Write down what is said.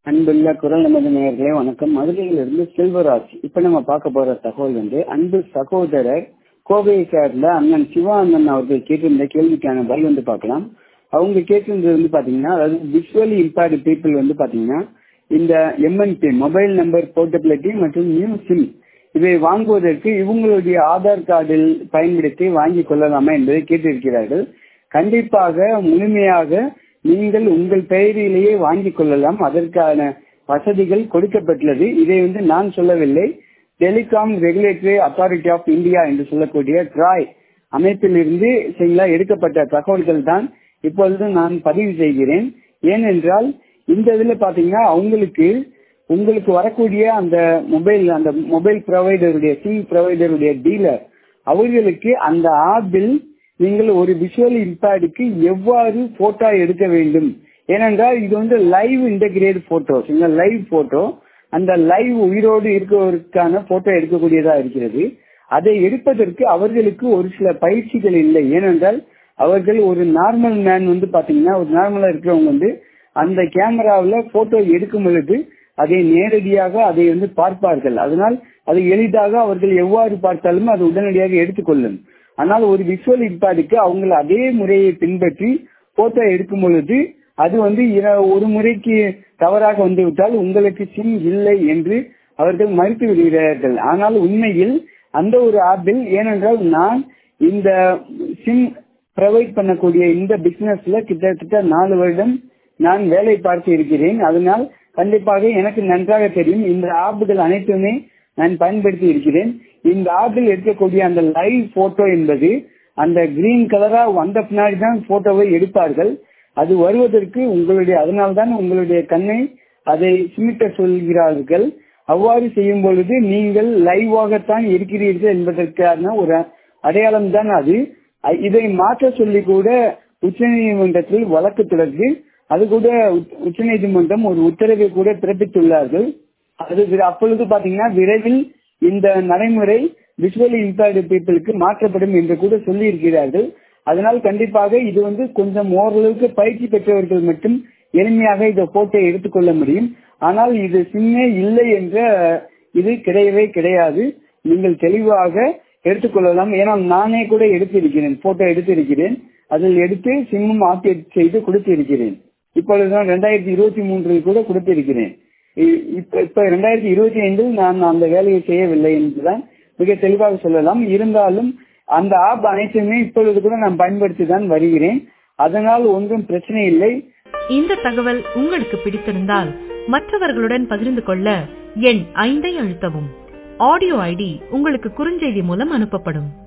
அன்புள்ள குரல் நமது நேயர்களே வணக்கம் மதுரையிலிருந்து செல்வராஜ் இப்ப நம்ம பார்க்க போற தகவல் வந்து அன்பு சகோதரர் கோவையை சேர்ந்த அண்ணன் சிவா அண்ணன் அவர்கள் கேட்டிருந்த கேள்விக்கான பதில் வந்து பார்க்கலாம் அவங்க கேட்டிருந்தது வந்து பாத்தீங்கன்னா அதாவது விஷுவலி இம்பேர்டு பீப்புள் வந்து பாத்தீங்கன்னா இந்த எம்என்பி மொபைல் நம்பர் போர்ட்டபிலிட்டி மற்றும் நியூ சிம் இதை வாங்குவதற்கு இவங்களுடைய ஆதார் கார்டில் பயன்படுத்தி வாங்கிக் கொள்ளலாமா என்பதை கேட்டிருக்கிறார்கள் கண்டிப்பாக முழுமையாக நீங்கள் உங்கள் பெயரிலேயே வாங்கிக் கொள்ளலாம் அதற்கான வசதிகள் கொடுக்கப்பட்டுள்ளது இதை வந்து நான் சொல்லவில்லை telecom regulatory authority of India என்று சொல்லக்கூடிய ட்ராய் அமைப்பிலிருந்து சரிங்களா எடுக்கப்பட்ட தகவல்கள் தான் இப்பொழுது நான் பதிவு செய்கிறேன் ஏனென்றால் இந்த இதுல பாத்தீங்கன்னா அவங்களுக்கு உங்களுக்கு வரக்கூடிய அந்த மொபைல் அந்த மொபைல் ப்ரொவைடருடைய சிம் ப்ரொவைடருடைய டீலர் அவர்களுக்கு அந்த ஆப்பில் நீங்கள் ஒரு விஷுவல் இம்பேர்டுக்கு எவ்வாறு போட்டோ எடுக்க வேண்டும் ஏனென்றால் இது வந்து live integrate photo live photo அந்த லைவ் உயிரோடு இருக்கிறவருக்கான போட்டோ எடுக்கக்கூடியதா இருக்கிறது அதை எடுப்பதற்கு அவர்களுக்கு ஒரு சில பயிற்சிகள் இல்லை ஏனென்றால் அவர்கள் ஒரு நார்மல் மேன் வந்து பாத்தீங்கன்னா ஒரு நார்மலா இருக்கிறவங்க வந்து அந்த கேமராவில் போட்டோ எடுக்கும் பொழுது அதை நேரடியாக அதை வந்து பார்ப்பார்கள் அதனால் அதை எளிதாக அவர்கள் எவ்வாறு பார்த்தாலும் அது உடனடியாக எடுத்துக்கொள்ளும் ஆனால் ஒரு விஷுவல் இம்பேர்டுக்கு அவங்க அதே முறையை பின்பற்றி போட்டோ எடுக்கும் பொழுது அது வந்து ஒரு முறைக்கு தவறாக வந்துவிட்டால் உங்களுக்கு சிம் இல்லை என்று அவர்கள் மறுத்து விடுகிறார்கள் ஆனால் உண்மையில் அந்த ஒரு ஆப்பில் ஏனென்றால் நான் இந்த சிம் ப்ரொவைட் பண்ணக்கூடிய இந்த பிசினஸ்ல கிட்டத்தட்ட நாலு வருடம் நான் வேலை பார்த்து இருக்கிறேன் அதனால் கண்டிப்பாக எனக்கு நன்றாக தெரியும் இந்த ஆப்புகள் அனைத்துமே நான் பயன்படுத்தி இருக்கிறேன் இந்த ஆப்பில் எடுக்கக்கூடிய அந்த லைவ் போட்டோ என்பது அந்த கிரீன் கலரா வந்த பின்னாடி தான் போட்டோவை எடுப்பார்கள் அது வருவதற்கு உங்களுடைய அதனால்தான் உங்களுடைய கண்ணை அதை சிமிட்ட சொல்கிறார்கள் அவ்வாறு செய்யும் பொழுது நீங்கள் லைவாகத்தான் இருக்கிறீர்கள் என்பதற்கான ஒரு அடையாளம் தான் அது இதை மாற்ற சொல்லி கூட உச்ச நீதிமன்றத்தில் வழக்கு தொடர்ந்து அது கூட உச்ச நீதிமன்றம் ஒரு உத்தரவை கூட பிறப்பித்துள்ளார்கள் அது அப்பொழுது பாத்தீங்கன்னா விரைவில் இந்த நடைமுறை விஷுவலி இம்பேர்டு பீப்புளுக்கு மாற்றப்படும் என்று கூட சொல்லி இருக்கிறார்கள் அதனால் கண்டிப்பாக இது வந்து கொஞ்சம் ஓரளவுக்கு பயிற்சி பெற்றவர்கள் மட்டும் எளிமையாக இதை போட்டோ எடுத்துக்கொள்ள முடியும் ஆனால் இது சிம்மே இல்லை என்ற இது கிடையவே கிடையாது நீங்கள் தெளிவாக எடுத்துக்கொள்ளலாம் ஏன்னா நானே கூட எடுத்திருக்கிறேன் போட்டோ எடுத்திருக்கிறேன் அதில் எடுத்து சிம்மும் ஆப்டேட் செய்து கொடுத்திருக்கிறேன் இப்பொழுதுதான் ரெண்டாயிரத்தி இருபத்தி மூன்றில் கூட கொடுத்திருக்கிறேன் இப்ப இப்ப ரெண்டாயிரத்தி இருபத்தி ஐந்தில் நான் அந்த வேலையை செய்யவில்லை என்றுதான் மிக தெளிவாக சொல்லலாம் இருந்தாலும் அந்த ஆப் அனைத்துமே இப்பொழுது கூட நான் பயன்படுத்தி தான் வருகிறேன் அதனால் ஒன்றும் பிரச்சனை இல்லை இந்த தகவல் உங்களுக்கு பிடித்திருந்தால் மற்றவர்களுடன் பகிர்ந்து கொள்ள எண் ஐந்தை அழுத்தவும் ஆடியோ ஐடி உங்களுக்கு குறுஞ்செய்தி மூலம் அனுப்பப்படும்